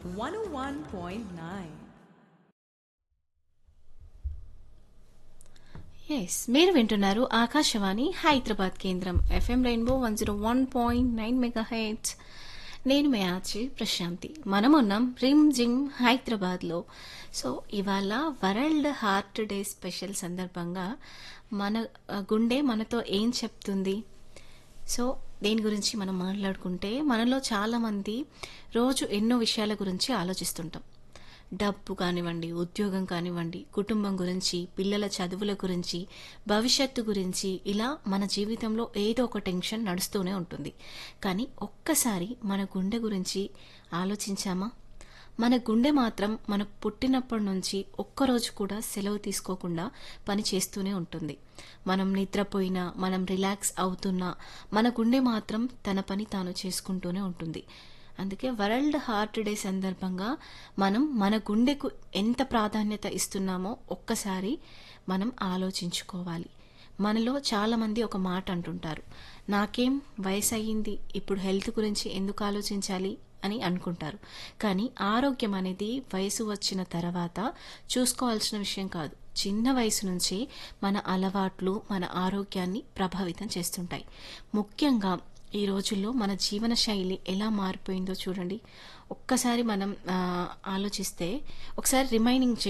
101.9. Yes మీరు వింటున్నారు ఆకాశవాణి హైదరాబాద్ కేంద్రం FM rainbow one zero one point nine megahertz నేను మే ఆచి ప్రశాంతి మనం ఉన్నాం రిమ్ జిమ్ హైదరాబాద్లో సో ఇవాళ వరల్డ్ హార్ట్ డే స్పెషల్ సందర్భంగా మన ఆ, గుండె మనతో ఏం చెప్తుంది సో దేని గురించి మనం మాట్లాడుకుంటే మనలో చాలామంది రోజు ఎన్నో విషయాల గురించి ఆలోచిస్తుంటాం డబ్బు కానివ్వండి ఉద్యోగం కానివ్వండి కుటుంబం గురించి పిల్లల చదువుల గురించి భవిష్యత్తు గురించి ఇలా మన జీవితంలో ఏదో ఒక టెన్షన్ నడుస్తూనే ఉంటుంది కానీ ఒక్కసారి మన గుండె గురించి ఆలోచించామా మన గుండె మాత్రం మన పుట్టినప్పటి నుంచి ఒక్కరోజు కూడా సెలవు తీసుకోకుండా పని చేస్తూనే ఉంటుంది మనం నిద్రపోయినా మనం రిలాక్స్ అవుతున్నా మన గుండె మాత్రం తన పని తాను చేసుకుంటూనే ఉంటుంది అందుకే వరల్డ్ హార్ట్ డే సందర్భంగా మనం మన గుండెకు ఎంత ప్రాధాన్యత ఇస్తున్నామో ఒక్కసారి మనం ఆలోచించుకోవాలి మనలో చాలామంది ఒక మాట అంటుంటారు నాకేం వయసు అయ్యింది ఇప్పుడు హెల్త్ గురించి ఎందుకు ఆలోచించాలి అని అనుకుంటారు కానీ ఆరోగ్యం అనేది వయసు వచ్చిన తర్వాత చూసుకోవాల్సిన విషయం కాదు చిన్న వయసు నుంచి మన అలవాట్లు మన ఆరోగ్యాన్ని ప్రభావితం చేస్తుంటాయి ముఖ్యంగా ఈ రోజుల్లో మన జీవన శైలి ఎలా మారిపోయిందో చూడండి ఒక్కసారి మనం ఆ, ఆలోచిస్తే ఒకసారి రిమైనింగ్